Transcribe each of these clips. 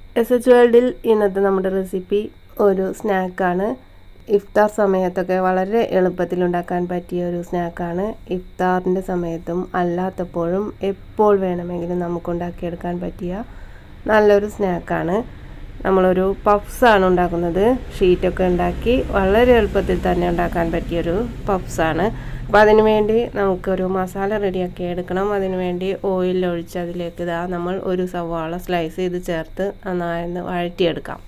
S H വേൾഡിൽ ഇന്നത്തെ നമ്മുടെ റെസിപ്പി ഒരു സ്നാക്കാണ് ഇഫ്താർ സമയത്തൊക്കെ വളരെ എളുപ്പത്തിൽ ഉണ്ടാക്കാൻ പറ്റിയ ഒരു സ്നാക്കാണ് ഇഫ്താറിൻ്റെ സമയത്തും അല്ലാത്തപ്പോഴും എപ്പോൾ വേണമെങ്കിലും നമുക്ക് ഉണ്ടാക്കിയെടുക്കാൻ പറ്റിയ നല്ലൊരു സ്നാക്കാണ് നമ്മളൊരു പഫ്സാണ് ഉണ്ടാക്കുന്നത് ഷീറ്റൊക്കെ ഉണ്ടാക്കി വളരെ എളുപ്പത്തിൽ തന്നെ ഉണ്ടാക്കാൻ പറ്റിയൊരു പഫ്സാണ് അപ്പോൾ അതിന് വേണ്ടി നമുക്കൊരു മസാല റെഡിയാക്കി എടുക്കണം അതിന് വേണ്ടി ഓയിൽ ഒഴിച്ച് അതിലേക്ക് ഇതാ നമ്മൾ ഒരു സവാള സ്ലൈസ് ചെയ്ത് ചേർത്ത് നന്നായി വഴറ്റിയെടുക്കാം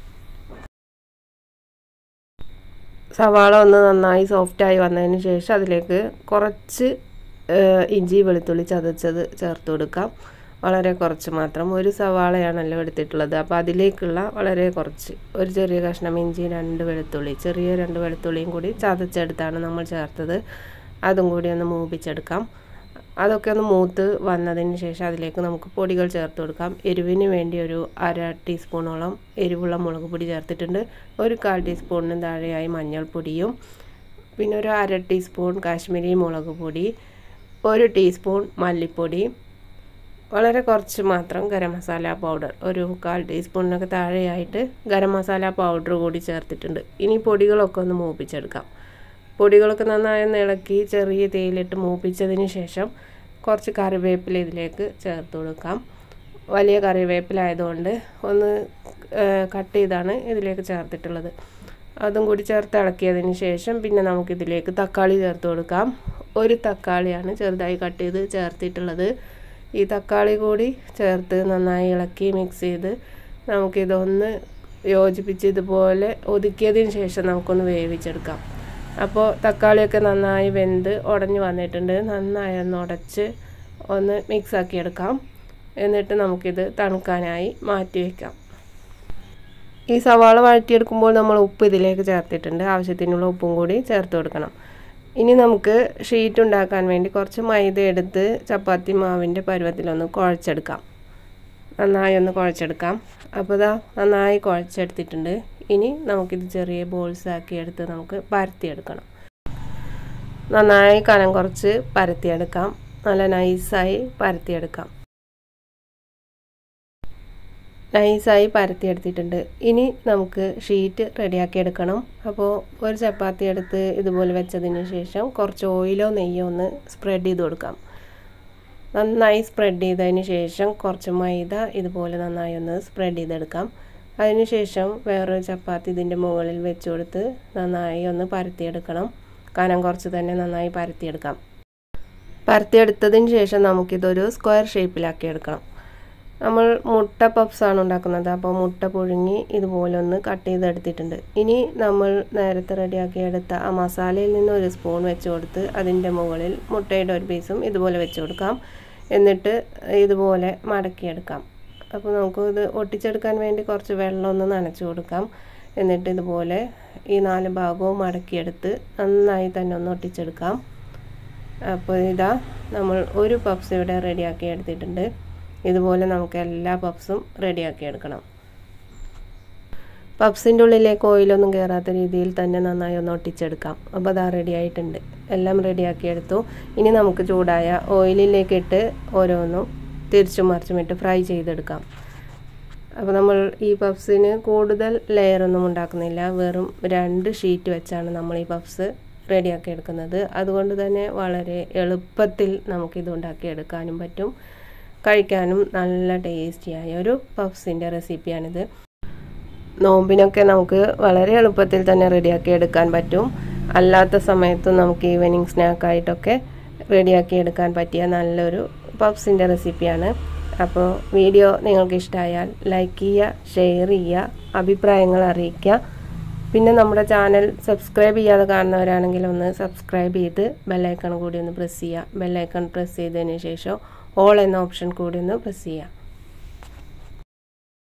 സവാള ഒന്ന് നന്നായി സോഫ്റ്റായി വന്നതിന് ശേഷം അതിലേക്ക് കുറച്ച് ഇഞ്ചി വെളുത്തുള്ളി ചതച്ചത് ചേർത്ത് കൊടുക്കാം വളരെ കുറച്ച് മാത്രം ഒരു സവാളയാണല്ലോ എടുത്തിട്ടുള്ളത് അപ്പോൾ അതിലേക്കുള്ള വളരെ കുറച്ച് ഒരു ചെറിയ കഷ്ണം ഇഞ്ചി രണ്ട് വെളുത്തുള്ളി ചെറിയ രണ്ട് വെളുത്തുള്ളിയും കൂടി ചതച്ചെടുത്താണ് നമ്മൾ ചേർത്തത് അതും കൂടി ഒന്ന് മൂപ്പിച്ചെടുക്കാം അതൊക്കെ ഒന്ന് മൂത്ത് വന്നതിന് ശേഷം അതിലേക്ക് നമുക്ക് പൊടികൾ ചേർത്ത് കൊടുക്കാം എരിവിന് വേണ്ടി ഒരു അര ടീസ്പൂണോളം എരിവുള്ള മുളക് പൊടി ചേർത്തിട്ടുണ്ട് ഒരു കാൽ ടീസ്പൂണിന് താഴെയായി മഞ്ഞൾപ്പൊടിയും പിന്നെ ഒരു അര ടീസ്പൂൺ കാശ്മീരി മുളക് പൊടി ഒരു ടീസ്പൂൺ മല്ലിപ്പൊടി വളരെ കുറച്ച് മാത്രം ഗരം മസാല പൗഡർ ഒരു കാൽ ടീസ്പൂണിനൊക്കെ താഴെയായിട്ട് ഗരം മസാല പൗഡർ കൂടി ചേർത്തിട്ടുണ്ട് ഇനി പൊടികളൊക്കെ ഒന്ന് മൂപ്പിച്ചെടുക്കാം പൊടികളൊക്കെ നന്നായി ഒന്ന് ഇളക്കി ചെറിയ തേയിലിട്ട് മൂപ്പിച്ചതിന് ശേഷം കുറച്ച് കറിവേപ്പില ഇതിലേക്ക് ചേർത്ത് കൊടുക്കാം വലിയ കറിവേപ്പിലായതുകൊണ്ട് ഒന്ന് കട്ട് ചെയ്താണ് ഇതിലേക്ക് ചേർത്തിട്ടുള്ളത് അതും കൂടി ചേർത്ത് ഇളക്കിയതിന് ശേഷം പിന്നെ നമുക്കിതിലേക്ക് തക്കാളി ചേർത്ത് കൊടുക്കാം ഒരു തക്കാളിയാണ് ചെറുതായി കട്ട് ചെയ്ത് ചേർത്തിട്ടുള്ളത് ഈ തക്കാളി കൂടി ചേർത്ത് നന്നായി ഇളക്കി മിക്സ് ചെയ്ത് നമുക്കിതൊന്ന് യോജിപ്പിച്ച് ഇതുപോലെ ഒതുക്കിയതിന് ശേഷം നമുക്കൊന്ന് വേവിച്ചെടുക്കാം അപ്പോൾ തക്കാളിയൊക്കെ നന്നായി വെന്ത് ഉടഞ്ഞ് വന്നിട്ടുണ്ട് നന്നായി ഒന്ന് ഉടച്ച് ഒന്ന് മിക്സാക്കി എടുക്കാം എന്നിട്ട് നമുക്കിത് തണുക്കാനായി മാറ്റി വയ്ക്കാം ഈ സവാള വഴറ്റിയെടുക്കുമ്പോൾ നമ്മൾ ഉപ്പ് ഇതിലേക്ക് ചേർത്തിട്ടുണ്ട് ആവശ്യത്തിനുള്ള ഉപ്പും കൂടി ചേർത്ത് കൊടുക്കണം ഇനി നമുക്ക് ഷീറ്റ് ഉണ്ടാക്കാൻ വേണ്ടി കുറച്ച് മൈദ എടുത്ത് ചപ്പാത്തി മാവിൻ്റെ പരുവത്തിലൊന്ന് കുഴച്ചെടുക്കാം നന്നായി ഒന്ന് കുഴച്ചെടുക്കാം അപ്പോൾ ഇതാ നന്നായി കുഴച്ചെടുത്തിട്ടുണ്ട് ഇനി നമുക്കിത് ചെറിയ ബോൾസ് ആക്കി എടുത്ത് നമുക്ക് പരത്തിയെടുക്കണം നന്നായി കനം കുറച്ച് പരത്തിയെടുക്കാം നല്ല നൈസായി പരത്തിയെടുക്കാം നൈസായി പരത്തിയെടുത്തിട്ടുണ്ട് ഇനി നമുക്ക് ഷീറ്റ് റെഡിയാക്കി എടുക്കണം അപ്പോൾ ഒരു ചപ്പാത്തി എടുത്ത് ഇതുപോലെ വെച്ചതിന് ശേഷം കുറച്ച് ഓയിലോ നെയ്യോ ഒന്ന് സ്പ്രെഡ് ചെയ്ത് കൊടുക്കാം നന്നായി സ്പ്രെഡ് ചെയ്തതിന് ശേഷം കുറച്ച് മൈദ ഇതുപോലെ നന്നായി ഒന്ന് സ്പ്രെഡ് ചെയ്തെടുക്കാം അതിനുശേഷം വേറൊരു ചപ്പാത്തി ഇതിൻ്റെ മുകളിൽ വെച്ച് കൊടുത്ത് നന്നായി ഒന്ന് പരത്തിയെടുക്കണം കനം കുറച്ച് തന്നെ നന്നായി പരത്തിയെടുക്കാം പരത്തിയെടുത്തതിന് ശേഷം നമുക്കിതൊരു സ്ക്വയർ ഷേപ്പിലാക്കി എടുക്കണം നമ്മൾ മുട്ട പപ്സാണ് ഉണ്ടാക്കുന്നത് അപ്പോൾ മുട്ട പുഴുങ്ങി ഇതുപോലെ ഒന്ന് കട്ട് ചെയ്തെടുത്തിട്ടുണ്ട് ഇനി നമ്മൾ നേരത്തെ റെഡിയാക്കി എടുത്ത ആ മസാലയിൽ നിന്ന് ഒരു സ്പൂൺ വെച്ച് കൊടുത്ത് അതിൻ്റെ മുകളിൽ മുട്ടയുടെ ഒരു പീസും ഇതുപോലെ വെച്ച് കൊടുക്കാം എന്നിട്ട് ഇതുപോലെ മടക്കിയെടുക്കാം അപ്പോൾ നമുക്ക് ഇത് ഒട്ടിച്ചെടുക്കാൻ വേണ്ടി കുറച്ച് വെള്ളം ഒന്ന് നനച്ച് കൊടുക്കാം എന്നിട്ട് ഇതുപോലെ ഈ നാല് ഭാഗവും മടക്കിയെടുത്ത് നന്നായി തന്നെ ഒന്ന് ഒട്ടിച്ചെടുക്കാം അപ്പോൾ ഇതാ നമ്മൾ ഒരു പപ്സ് ഇവിടെ റെഡിയാക്കി എടുത്തിട്ടുണ്ട് ഇതുപോലെ നമുക്ക് എല്ലാ പപ്സും റെഡിയാക്കി എടുക്കണം പപ്സിൻ്റെ ഉള്ളിലേക്ക് ഓയിലൊന്നും കയറാത്ത രീതിയിൽ തന്നെ നന്നായി ഒന്ന് ഒട്ടിച്ചെടുക്കാം അപ്പോൾ അതാ റെഡി ആയിട്ടുണ്ട് എല്ലാം റെഡിയാക്കി എടുത്തു ഇനി നമുക്ക് ചൂടായ ഓയിലിലേക്ക് ഇട്ട് ഓരോന്നും തിരിച്ചും മറിച്ചും ഇട്ട് ഫ്രൈ ചെയ്തെടുക്കാം അപ്പോൾ നമ്മൾ ഈ പപ്സിന് കൂടുതൽ ലെയറൊന്നും ഉണ്ടാക്കുന്നില്ല വെറും രണ്ട് ഷീറ്റ് വെച്ചാണ് നമ്മൾ ഈ പപ്സ് റെഡിയാക്കി എടുക്കുന്നത് അതുകൊണ്ട് തന്നെ വളരെ എളുപ്പത്തിൽ നമുക്കിത് ഉണ്ടാക്കിയെടുക്കാനും പറ്റും കഴിക്കാനും നല്ല ടേസ്റ്റിയായ ഒരു പഫ്സിൻ്റെ റെസിപ്പിയാണിത് നോമ്പിനൊക്കെ നമുക്ക് വളരെ എളുപ്പത്തിൽ തന്നെ റെഡിയാക്കി എടുക്കാൻ പറ്റും അല്ലാത്ത സമയത്തും നമുക്ക് ഈവനിങ് സ്നാക്കായിട്ടൊക്കെ റെഡിയാക്കി എടുക്കാൻ പറ്റിയ നല്ലൊരു പഫ്സിൻ്റെ റെസിപ്പിയാണ് അപ്പോൾ വീഡിയോ നിങ്ങൾക്ക് ഇഷ്ടമായാൽ ലൈക്ക് ചെയ്യുക ഷെയർ ചെയ്യുക അഭിപ്രായങ്ങൾ അറിയിക്കുക പിന്നെ നമ്മുടെ ചാനൽ സബ്സ്ക്രൈബ് ചെയ്യാതെ കാണുന്നവരാണെങ്കിൽ ഒന്ന് സബ്സ്ക്രൈബ് ചെയ്ത് ബെല്ലൈക്കൺ കൂടി ഒന്ന് പ്രസ് ചെയ്യുക ബെല്ലൈക്കൺ പ്രസ് ചെയ്തതിന് ശേഷം ഓൾ എന്ന ഓപ്ഷൻ കൂടി ഒന്ന് പ്രസ് ചെയ്യുക